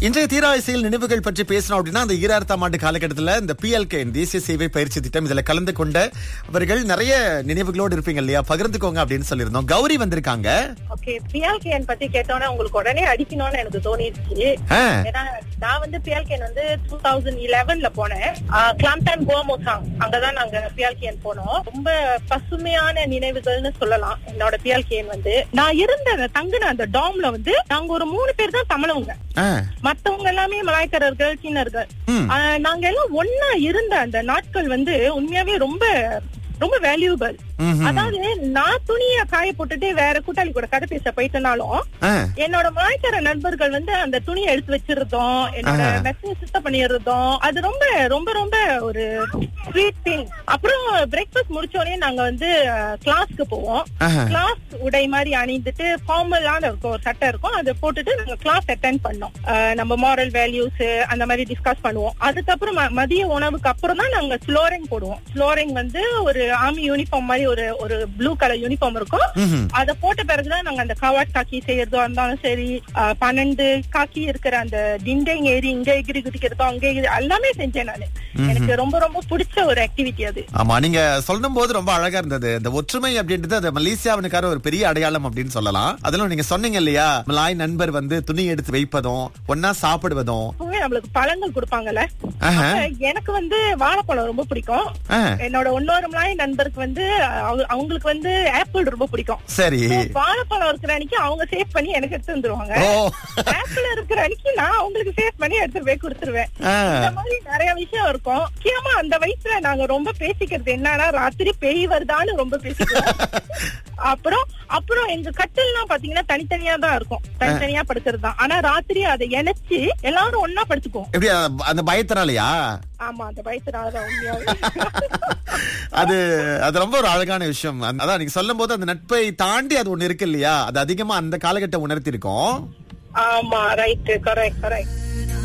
இன்றைய தீராயசையில் நினைவுகள் பற்றி பேசணும் அப்படின்னா அந்த ஈராயிரத்தாம் ஆண்டு காலகட்டத்தில் இந்த பிஎல்கே தேசிய சேவை பயிற்சி திட்டம் இதுல கலந்து கொண்ட அவர்கள் நிறைய நினைவுகளோடு இருப்பீங்க இல்லையா பகிர்ந்துக்கோங்க அப்படின்னு சொல்லியிருந்தோம் கௌரி வந்திருக்காங்க ஓகே பிஎல்கேன் பத்தி கேட்டோன்னே உங்களுக்கு உடனே அடிக்கணும்னு எனக்கு தோணிருச்சு ஆ, ஏன்னா நான் வந்து பிஎல்கேன் வந்து டூ தௌசண்ட் இலெவன்ல போனேன் கிளாம்டன் கோமோசாங் அங்கதான் நாங்க பிஎல்கேன் போனோம் ரொம்ப பசுமையான நினைவுகள்னு சொல்லலாம் என்னோட பிஎல்கேன் வந்து நான் இருந்த அந்த தங்குன அந்த டாம்ல வந்து நாங்க ஒரு மூணு பேர் தான் தமிழவங்க ஆ, மத்தவங்க எல்லாமே மலாய்க்காரர்கள் சீனர்கள் ம். ஆஹ் நாங்க எல்லாம் ஒன்னா இருந்த அந்த நாட்கள் வந்து உண்மையாவே ரொம்ப ரொம்ப வேல்யூபிள் ம்ஹும். அதாவது நான் துணிய காய போட்டுட்டு வேற கூட்டாளி கூட கதை பேச போயிட்டனாலும் ஆ, என்னோட மலாய்க்கார நண்பர்கள் வந்து அந்த துணியை எடுத்து வச்சிருந்தோம் என்னோட ஆஹா. மெசேஜ் சுத்தம் பண்ணிடுறதும் அது ரொம்ப ரொம்ப ரொம்ப ஒரு ஸ்வீட் திங் அப்புறம் பிரேக்ஃபாஸ்ட் முடிச்சோடனே நாங்க வந்து கிளாஸ்க்கு போவோம் ஆஹா. கிளாஸ் உடை மாதிரி அணிந்துட்டு ஃபார்மலான இருக்கும் ஒரு சட்டை இருக்கும் அதை போட்டுட்டு நாங்க கிளாஸ் அட்டென்ட் பண்ணோம் அஹ் நம்ம மாரல் வேல்யூஸ் அந்த மாதிரி டிஸ்கஸ் பண்ணுவோம் அதுக்கப்புறம் ம- மதிய உணவுக்கு அப்புறம் தான் நாங்க ஸ்லோரிங் போடுவோம் ஸ்லோரிங் வந்து ஒரு ஆர்மி யூனிஃபார்ம் மாதிரி ஒரு ஒரு ப்ளூ கலர் யூனிஃபார்ம் இருக்கும் ம்ஹும். அத போட்ட பிறகுதான் நாங்க அந்த கவாட் காக்கி செய்யறதா இருந்தாலும் சரி அஹ் பன்னெண்டு காக்கி இருக்கிற அந்த டிண்டைங் ஏறி இங்க எகிரி குதிக்கிறதோ அங்க எகிரி எல்லாமே செஞ்சேன் நானு எனக்கு ரொம்ப ரொம்ப பிடிச்ச ஒரு ஆக்டிவிட்டி அது ஆமா நீங்க சொல்லும் போது ரொம்ப அழகா இருந்தது இந்த ஒற்றுமை அப்படின்றது அது மலேசியாவினுக்கார ஒரு பெரிய அடையாளம் அப்படின்னு சொல்லலாம் அதெல்லாம் நீங்க சொன்னீங்க இல்லையா மலாய் நண்பர் வந்து துணி எடுத்து வைப்பதும் ஒன்னா சாப்பிடுவதும் எப்பவுமே நம்மளுக்கு பழங்கள் கொடுப்பாங்கல்ல ஆஹா. அப்ப எனக்கு வந்து வாழைப்பழம் ரொம்ப பிடிக்கும் ஆ, என்னோட இன்னொரு மலாய் நண்பருக்கு வந்து அவங்க- அவங்களுக்கு வந்து ஆப்பிள் ரொம்ப பிடிக்கும் சரி So, வாழைப்பழம் இருக்கிற அன்னைக்கு அவங்க சேவ் பண்ணி எனக்கு எடுத்து வந்துருவாங்க ஓ ஆப்பிள் இருக்கிற அன்னைக்கு நான் அவங்களுக்கு சேவ் பண்ணி எடுத்து போய் கொடுத்துருவேன் ஆ, இந்த மாதிரி நிறைய விஷயம் இருக்கும் முக்கியமா அந்த வயசுல நாங்க ரொம்ப பேசிக்கிறது என்னன்னா ராத்திரி பேய் வருதான்னு ரொம்ப பேசிக்கிறோம் அப்புறம் அப்புறம் எங்க கட்டில்லாம் பாத்தீங்கன்னா தனித்தனியா தான் இருக்கும் தனித்தனியா படுக்கிறது தான் ஆனா ராத்திரி அதை இணைச்சு எல்லாரும் ஒன்னா படுத்துக்குவோம் எப்படி அந்த- அந்த பயத்தினாலயா ஆமா அந்த வயசுனாலதான் உண்மையாவே அது அது ரொம்ப ஒரு அழகான விஷயம் அந்த- அதான் நீங்க சொல்லும் போது அந்த நட்பை தாண்டி அது ஒண்ணு இருக்கு இல்லையா அது அதிகமா அந்த காலகட்டம் உணர்த்தி இருக்கும் ஆமா ரைட் கரெக்ட் கரெக்ட்